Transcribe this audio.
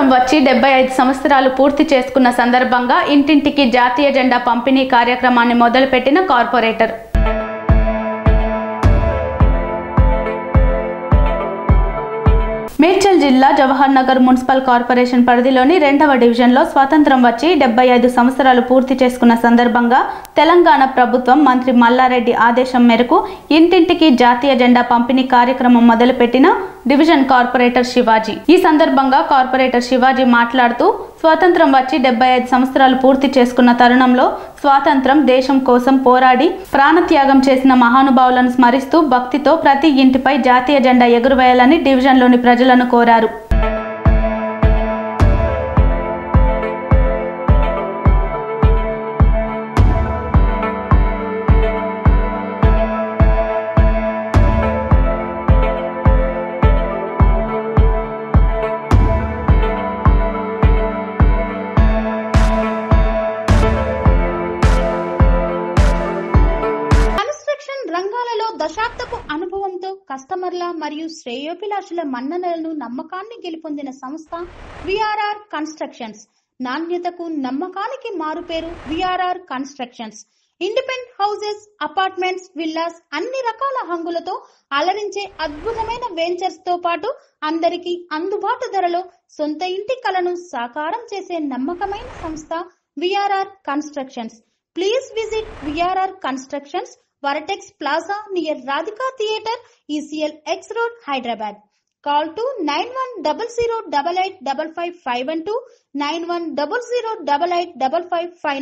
స్వాతంత్రం వచ్చి డెబ్బై ఐదు సంవత్సరాలు పూర్తి చేసుకున్న సందర్భంగా ఇంటింటికి జాతీయ జెండా పంపిణీ కార్యక్రమాన్ని మొదలుపెట్టిన కార్పొరేటర్ మేడ్చల్ జిల్లా జవహర్ నగర్ మున్సిపల్ కార్పొరేషన్ పరిధిలోని రెండవ డివిజన్లో స్వాతంత్రం వచ్చి డెబ్బై ఐదు సంవత్సరాలు పూర్తి చేసుకున్న సందర్భంగా తెలంగాణ ప్రభుత్వం మంత్రి మల్లారెడ్డి ఆదేశం మేరకు ఇంటింటికి జాతీయ జెండా పంపిణీ కార్యక్రమం మొదలుపెట్టిన డివిజన్ కార్పొరేటర్ శివాజీ ఈ సందర్భంగా కార్పొరేటర్ శివాజీ మాట్లాడుతూ స్వాతంత్రం వచ్చి డెబ్బై ఐదు సంవత్సరాలు పూర్తి చేసుకున్న తరుణంలో స్వాతంత్రం దేశం కోసం పోరాడి ప్రాణత్యాగం చేసిన మహానుభావులను స్మరిస్తూ భక్తితో ప్రతి ఇంటిపై జాతీయ జెండా ఎగురవేయాలని డివిజన్లోని ప్రజలను కోరారు కన్స్ట్రక్షన్ రంగాలలో దశాబ్దపు అనుభవంతో కస్టమర్ల మరియు శ్రేయోభిలాషుల మన్ననలను నమ్మకాన్ని గెలుపొందిన సంస్థ విఆర్ఆర్ కన్స్ట్రక్షన్స్ నాణ్యతకు నమ్మకానికి మారుపేరు VRR constructions independent houses apartments villas అన్ని రకాల హంగులతో అలరించే అద్భుతమైన వెంచర్స్ తో పాటు అందరికీ అందుబాటు ధరలో సొంత ఇంటి కలను సాకారం చేసే నమ్మకమైన సంస్థ VRR constructions please visit VRR constructions vortex plaza near Radhika theatre ECIL X road Hyderabad call to nine one double zero double eight double five five one two nine one double zero double eight double five five